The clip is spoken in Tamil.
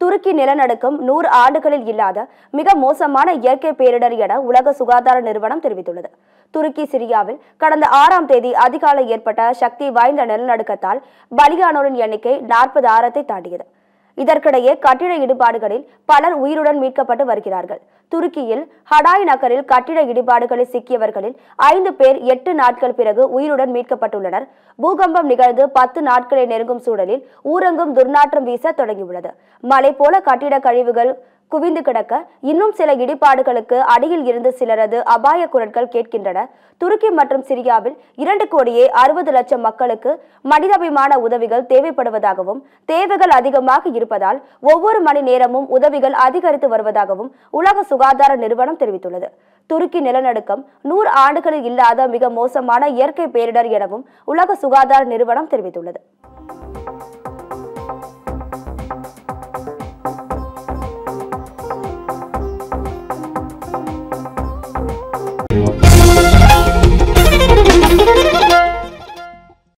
துருக்கி நிலநடுக்கம் நூறு ஆண்டுகளில் இல்லாத மிக மோசமான இயற்கை பேரிடர் என உலக சுகாதார நிறுவனம் தெரிவித்துள்ளது துருக்கி சிரியாவில் கடந்த ஆறாம் தேதி அதிகாலை ஏற்பட்ட சக்தி வாய்ந்த நிலநடுக்கத்தால் பலியானோரின் எண்ணிக்கை நாற்பது ஆயிரத்தை தாண்டியது இதற்கிடையே கட்டிட இடிபாடுகளில் பலர் உயிருடன் மீட்கப்பட்டு வருகிறார்கள் துருக்கியில் ஹடாய் நகரில் கட்டிட இடிபாடுகளில் சிக்கியவர்களில் ஐந்து பேர் எட்டு நாட்கள் பிறகு உயிருடன் மீட்கப்பட்டுள்ளனர் பூகம்பம் நிகழ்ந்து பத்து நாட்களை நெருங்கும் சூழலில் ஊரங்கும் துர்நாற்றம் வீச தொடங்கியுள்ளது மலை போல கட்டிட கழிவுகள் குவிந்து கிடக்க இன்னும் சில இடிபாடுகளுக்கு அடியில் இருந்து சிலரது அபாய குரல்கள் கேட்கின்றன துருக்கி மற்றும் சிரியாவில் இரண்டு கோடியே அறுபது லட்சம் மக்களுக்கு மனிதாபிமான உதவிகள் தேவைப்படுவதாகவும் தேவைகள் அதிகமாக இருப்பதால் ஒவ்வொரு மணி நேரமும் உதவிகள் அதிகரித்து வருவதாகவும் உலக சுகாதார நிறுவனம் தெரிவித்துள்ளது துருக்கி நிலநடுக்கம் நூறு ஆண்டுகளில் இல்லாத மிக மோசமான இயற்கை பேரிடர் எனவும் உலக சுகாதார நிறுவனம் தெரிவித்துள்ளது